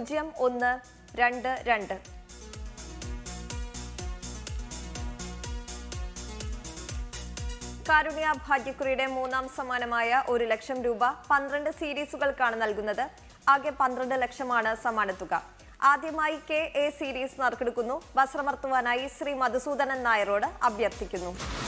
പൂജ്യം ഒന്ന് രണ്ട് രണ്ട് കാരുണ്യ ഭാഗ്യക്കുറിയുടെ മൂന്നാം സമ്മാനമായ ഒരു ലക്ഷം രൂപ പന്ത്രണ്ട് സീരീസുകൾക്കാണ് നൽകുന്നത് ആകെ പന്ത്രണ്ട് ലക്ഷമാണ് സമ്മാനത്തുക ആദ്യമായി കെ എ സീരീസ് നറുക്കെടുക്കുന്നു വസ്ത്രമർത്തുവാനായി ശ്രീ മധുസൂദനൻ നായരോട് അഭ്യർത്ഥിക്കുന്നു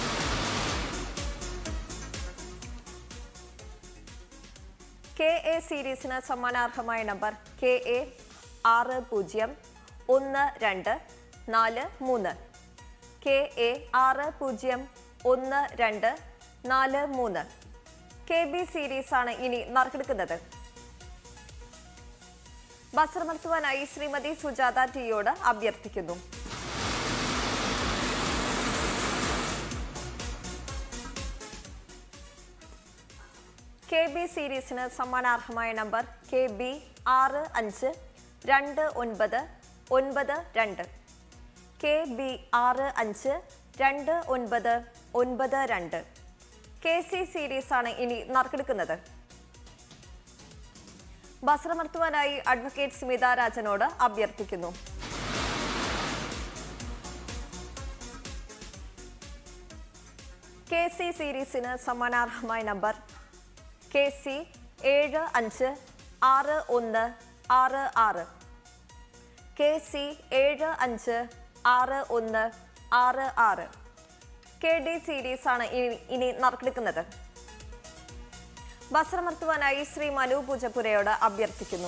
കെ എ സീരീസിന് സമ്മാനാർഹമായ നമ്പർ കെ എ ആറ് പൂജ്യം ഒന്ന് രണ്ട് നാല് മൂന്ന് കെ എ ആറ് പൂജ്യം ഒന്ന് രണ്ട് നാല് മൂന്ന് കെ ബി സീരീസാണ് ഇനി നറുക്കെടുക്കുന്നത് വസ്ത്രമർത്തുവാനായി ശ്രീമതി സുജാത ടിയോട് അഭ്യർത്ഥിക്കുന്നു കെ ബി സീരീസിന് സമ്മാനാർഹമായ നമ്പർ കെ ബി ആറ് അഞ്ച് രണ്ട് ഒൻപത് ഒൻപത് രണ്ട് കെ ബി ആറ് അഞ്ച് രണ്ട് ഒൻപത് ഒൻപത് രണ്ട് കെ സി സീരീസാണ് ഇനി നറുക്കെടുക്കുന്നത് വസ്ത്രമർത്തുവാനായി അഡ്വക്കേറ്റ് സ്മിത രാജനോട് അഭ്യർത്ഥിക്കുന്നു കെ സി സീരീസിന് സമ്മാനാർഹമായ നമ്പർ കെ സി ഏഴ് അഞ്ച് ആറ് ഒന്ന് ആറ് ആറ് കെ സി ഏഴ് അഞ്ച് ആറ് ഒന്ന് ആറ് ആറ് കെ ഡി സീരീസാണ് ഇനി ഇനി നറുക്കെടുക്കുന്നത് വസ്ത്രമർത്തുവാനായി ശ്രീ മനു പൂജപ്പുരയോട് അഭ്യർത്ഥിക്കുന്നു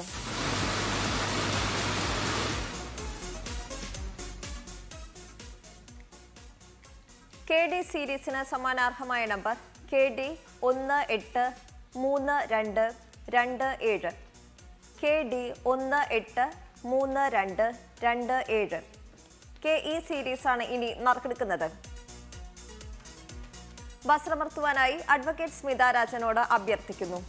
കെ ഡി സീരീസിന് സമ്മാനാർഹമായ നമ്പർ കെ ഡി ഒന്ന് എട്ട് മൂന്ന് രണ്ട് രണ്ട് ഏഴ് കെ ഡി ഒന്ന് എട്ട് മൂന്ന് രണ്ട് രണ്ട് ഏഴ് കെ ഇ സീരീസാണ് ഇനി നറുക്കെടുക്കുന്നത് വസ്ത്രമർത്തുവാനായി അഡ്വക്കേറ്റ് സ്മിത രാജനോട് അഭ്യർത്ഥിക്കുന്നു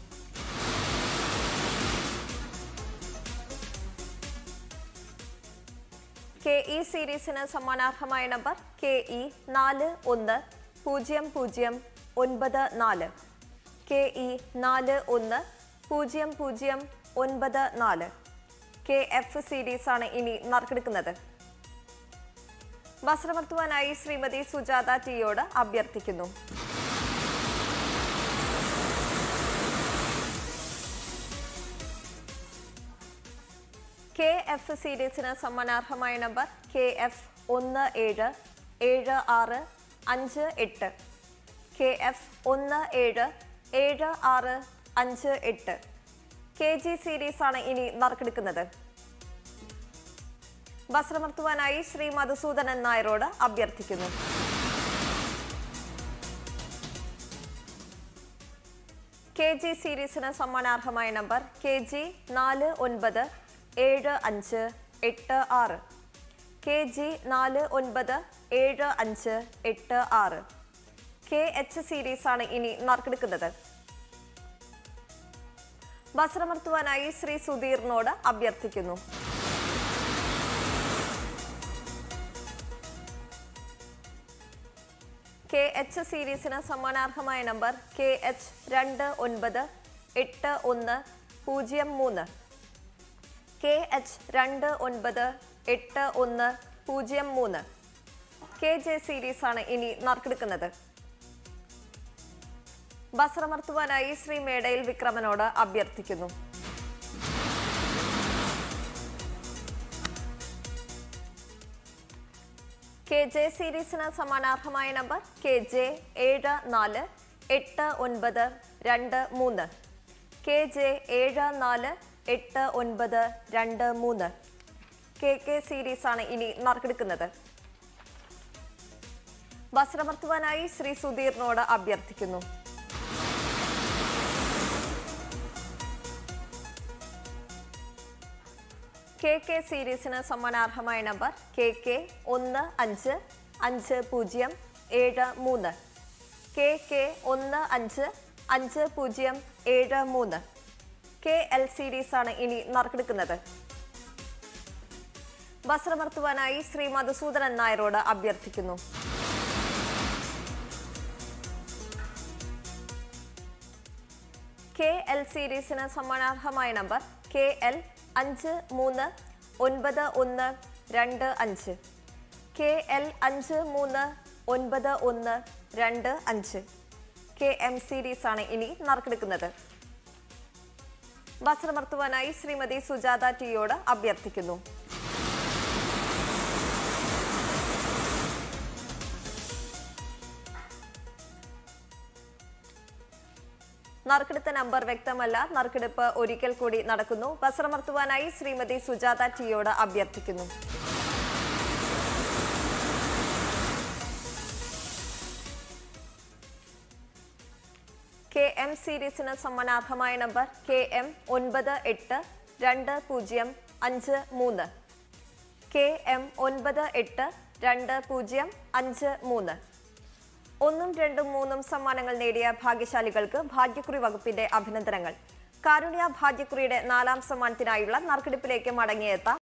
കെ ഇ സീരീസിന് സമ്മാനാർഹമായ നമ്പർ കെ ഇ നാല് ഒന്ന് പൂജ്യം പൂജ്യം ഒൻപത് നാല് കെ ഇ നാല് ഒന്ന് പൂജ്യം പൂജ്യം ഒൻപത് നാല് കെ എഫ് സീരീസാണ് ഇനി നറുക്കെടുക്കുന്നത് വസ്ത്രമർത്തുവാനായി ശ്രീമതി സുജാത ടിയോട് അഭ്യർത്ഥിക്കുന്നു കെ എഫ് സീരീസിന് സമ്മാനാർഹമായ നമ്പർ കെ എഫ് ഒന്ന് ഏഴ് ഏഴ് ആറ് അഞ്ച് എട്ട് കെ എഫ് ഒന്ന് ഏഴ് ഏഴ് ആറ് അഞ്ച് എട്ട് കെ ജി സീരീസാണ് ഇനി നറുക്കെടുക്കുന്നത് വസ്ത്രമർത്തുവാനായി ശ്രീ മധുസൂദനൻ നായരോട് അഭ്യർത്ഥിക്കുന്നു കെ ജി സീരീസിന് സമ്മാനാർഹമായ നമ്പർ കെ ജി നാല് ഒൻപത് ഏഴ് അഞ്ച് എട്ട് ആറ് കെ ജി നാല് ഒൻപത് ഏഴ് അഞ്ച് എട്ട് ആറ് കെ എച്ച് സീരീസാണ് ഇനി നറുക്കെടുക്കുന്നത് വസ്ത്രമർത്തുവാനായി ശ്രീ സുധീറിനോട് അഭ്യർത്ഥിക്കുന്നു കെ എച്ച് സീരീസിന് സമ്മാനാർഹമായ നമ്പർ കെ എച്ച് രണ്ട് ഒൻപത് എട്ട് ഒന്ന് പൂജ്യം മൂന്ന് കെ എച്ച് രണ്ട് ഒൻപത് എട്ട് ഒന്ന് പൂജ്യം മൂന്ന് കെ ജെ സീരീസാണ് ഇനി നറുക്കെടുക്കുന്നത് വസ്ത്രമർത്തുവാനായി ശ്രീ മേടയിൽ വിക്രമനോട് അഭ്യർത്ഥിക്കുന്നു കെ ജെ സീരീസിന് സമ്മാനാർഹമായ നമ്പർ കെ ജെ ഏഴ് നാല് എട്ട് ഒൻപത് രണ്ട് മൂന്ന് കെ ജെ ഏഴ് നാല് എട്ട് ഒൻപത് രണ്ട് മൂന്ന് കെ കെ സീരീസാണ് ഇനി നറുക്കെടുക്കുന്നത് വസ്ത്രമർത്തുവാനായി ശ്രീ സുധീറിനോട് അഭ്യർത്ഥിക്കുന്നു കെ കെ സീരീസിന് സമ്മാനാർഹമായ നമ്പർ കെ കെ ഒന്ന് അഞ്ച് അഞ്ച് പൂജ്യം ഏഴ് മൂന്ന് കെ കെ ഒന്ന് അഞ്ച് അഞ്ച് പൂജ്യം ഏഴ് മൂന്ന് കെ എൽ സീരീസാണ് ഇനി നറുക്കെടുക്കുന്നത് വസ്ത്രമർത്തുവാനായി ശ്രീ മധുസൂദനൻ നായരോട് അഭ്യർത്ഥിക്കുന്നു കെ എൽ സീരീസിന് സമ്മാനാർഹമായ നമ്പർ കെ എൽ അഞ്ച് മൂന്ന് ഒൻപത് ഒന്ന് രണ്ട് അഞ്ച് കെ എൽ അഞ്ച് മൂന്ന് ഒൻപത് ഒന്ന് രണ്ട് അഞ്ച് കെ എം സീരീസ് ആണ് ഇനി നറുക്കെടുക്കുന്നത് വസ്ത്രമർത്തുവാനായി ശ്രീമതി സുജാത ടിയോട് അഭ്യർത്ഥിക്കുന്നു നറുക്കെടുത്ത നമ്പർ വ്യക്തമല്ല നറുക്കെടുപ്പ് ഒരിക്കൽ കൂടി നടക്കുന്നു വസ്ത്രമർത്തുവാനായി ശ്രീമതി സുജാത ടിയോട് അഭ്യർത്ഥിക്കുന്നു കെ എം സീരീസിന് സമ്മാനാർഹമായ നമ്പർ കെ എം ഒൻപത് എട്ട് രണ്ട് പൂജ്യം അഞ്ച് മൂന്ന് കെ എം ഒൻപത് എട്ട് രണ്ട് പൂജ്യം അഞ്ച് മൂന്ന് ഒന്നും രണ്ടും മൂന്നും സമ്മാനങ്ങൾ നേടിയ ഭാഗ്യശാലികൾക്ക് ഭാഗ്യക്കുറി വകുപ്പിന്റെ അഭിനന്ദനങ്ങൾ കാരുണ്യ ഭാഗ്യക്കുറിയുടെ നാലാം സമ്മാനത്തിനായുള്ള നറുക്കെടുപ്പിലേക്ക് മടങ്ങിയെത്താം